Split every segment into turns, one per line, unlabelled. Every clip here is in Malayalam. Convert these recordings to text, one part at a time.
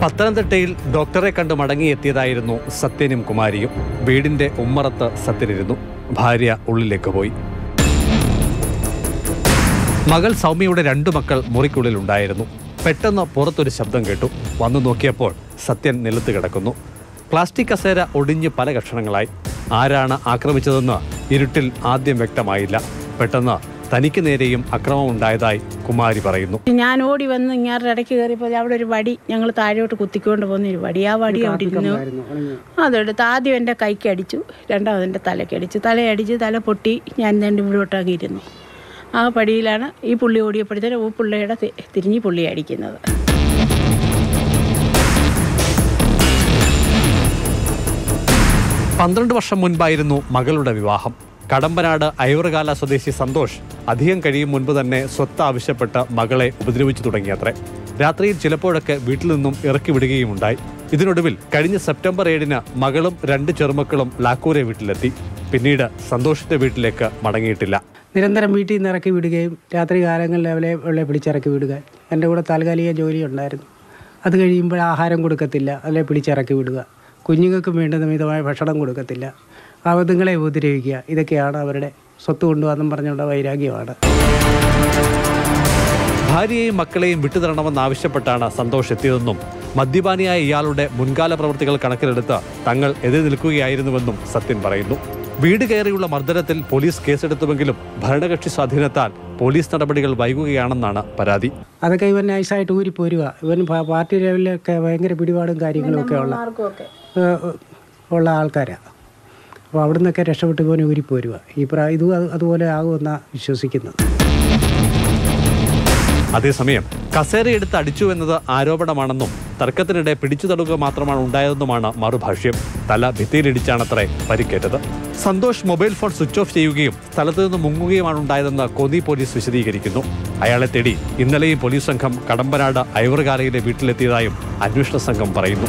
പത്തനംതിട്ടയിൽ ഡോക്ടറെ കണ്ട് മടങ്ങിയെത്തിയതായിരുന്നു സത്യനും കുമാരിയും വീടിന്റെ ഉമ്മറത്ത് സത്യനിരുന്നു ഭാര്യ ഉള്ളിലേക്ക് പോയി മകൾ സൗമ്യയുടെ രണ്ടു മക്കൾ മുറിക്കുള്ളിലുണ്ടായിരുന്നു പെട്ടെന്ന് പുറത്തൊരു ശബ്ദം കേട്ടു വന്നു നോക്കിയപ്പോൾ സത്യൻ നിലത്ത് കിടക്കുന്നു പ്ലാസ്റ്റിക് കസേര ഒടിഞ്ഞ് പല കഷണങ്ങളായി ആരാണ് ആക്രമിച്ചതെന്ന് ഇരുട്ടിൽ ആദ്യം വ്യക്തമായില്ല പെട്ടെന്ന് തനിക്ക് നേരെയും അക്രമം ഉണ്ടായതായി കുമാരി പറയുന്നു
ഞാൻ ഓടി വന്ന് ഇങ്ങാരുടെ ഇടയ്ക്ക് കയറിയപ്പോൾ അവിടെ ഒരു വടി ഞങ്ങൾ താഴോട്ട് കുത്തിക്കൊണ്ട് പോകുന്ന ഒരു വടി ആ വടി അവിടെ ഇരുന്നു അതെടുത്ത് ആദ്യം എൻ്റെ കൈക്ക് അടിച്ചു രണ്ടാമത് എൻ്റെ തലയ്ക്ക് അടിച്ചു തലയടിച്ച് തല പൊട്ടി ഞാൻ രണ്ട് ഇവിടോട്ടങ്ങ് ഇരുന്നു ആ പടിയിലാണ് ഈ പുള്ളി ഓടിയപ്പോഴത്തേനും ഈ പുള്ളിയുടെ തി- തിരിഞ്ഞ് പുള്ളി അടിക്കുന്നത്
പന്ത്രണ്ട് വർഷം മുൻപായിരുന്നു മകളുടെ വിവാഹം കടമ്പനാട് അയവറുകാല സ്വദേശി സന്തോഷ് അധികം കഴിയും മുൻപ് തന്നെ സ്വത്ത് ആവശ്യപ്പെട്ട് മകളെ ഉപദ്രവിച്ചു തുടങ്ങിയത്രേ രാത്രിയിൽ ചിലപ്പോഴൊക്കെ വീട്ടിൽ നിന്നും ഇറക്കി വിടുകയുമുണ്ടായി ഇതിനൊടുവിൽ കഴിഞ്ഞ സെപ്റ്റംബർ ഏഴിന് മകളും രണ്ട് ചെറുമക്കളും ലാക്കൂരെ വീട്ടിലെത്തി പിന്നീട് സന്തോഷിന്റെ വീട്ടിലേക്ക് മടങ്ങിയിട്ടില്ല
നിരന്തരം വീട്ടിൽ നിന്ന് ഇറക്കി വിടുകയും രാത്രി കാലങ്ങളിൽ അവരെ അവളെ പിടിച്ചിറക്കി വിടുക എൻ്റെ കൂടെ താൽക്കാലിക ജോലി ഉണ്ടായിരുന്നു അത് കഴിയുമ്പോൾ ആഹാരം കൊടുക്കത്തില്ല അവരെ പിടിച്ചിറക്കി വിടുക കുഞ്ഞുങ്ങൾക്ക് വേണ്ടുന്ന മിതമായ ഭക്ഷണം കൊടുക്കത്തില്ല അവതുങ്ങളെ ഉപദ്രവിക്കുക ഇതൊക്കെയാണ് അവരുടെ സ്വത്ത് കൊണ്ടുവന്നും പറഞ്ഞുള്ള വൈരാഗ്യമാണ്
ഭാര്യയെയും മക്കളെയും വിട്ടുതരണമെന്നാവശ്യപ്പെട്ടാണ് സന്തോഷ് എത്തിയതെന്നും മദ്യപാനിയായ ഇയാളുടെ മുൻകാല പ്രവൃത്തികൾ കണക്കിലെടുത്ത് തങ്ങൾ എതിർ നിൽക്കുകയായിരുന്നുവെന്നും സത്യൻ പറയുന്നു വീട് കയറിയുള്ള മർദ്ദനത്തിൽ പോലീസ് കേസെടുത്തുവെങ്കിലും ഭരണകക്ഷി സ്വാധീനത്താൽ പോലീസ് നടപടികൾ വൈകുകയാണെന്നാണ് പരാതി
അതൊക്കെ ഇവൻ നൈസായിട്ട് ഊരിപ്പോരുക ഇവൻ പാ- പാർട്ടി ലെവലിലൊക്കെ ഭയങ്കര പിടിപാടും കാര്യങ്ങളും ഒക്കെ ഉള്ള ഏഹ്, ഉള്ള ആൾക്കാരാണ് അപ്പോൾ അവിടെ നിന്നൊക്കെ രക്ഷപ്പെട്ട് ഇവൻ ഊരിപ്പോരുക ഈ പ്രാ ഇതും അത് അതുപോലെ ആകുമെന്നാണ് വിശ്വസിക്കുന്നത്
അതേസമയം കസേരയെടുത്ത് അടിച്ചു എന്നത് ആരോപണമാണെന്നും തർക്കത്തിനിടെ പിടിച്ചു തള്ളുക മാത്രമാണ് ഉണ്ടായതെന്നുമാണ് മറുഭാഷ്യം തല ഭിത്തിയിലിടിച്ചാണത്രേ പരിക്കേറ്റത് Santhosh mobile phone switch off ചെയ്യുകയും സ്ഥലത്ത് നിന്ന് മുങ്ങുകയുമാണ് ഉണ്ടായതെന്ന് കോന്നി പോലീസ് വിശദീകരിക്കുന്നു അയാളെ തേടി ഇന്നലെയും പോലീസ് സംഘം കടമ്പനാട് ഐവറുകാലയിലെ വീട്ടിലെത്തിയതായും അന്വേഷണ സംഘം പറയുന്നു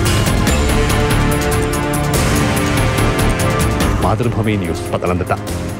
മാതൃഭൂമി ന്യൂസ് പത്തനംതിട്ട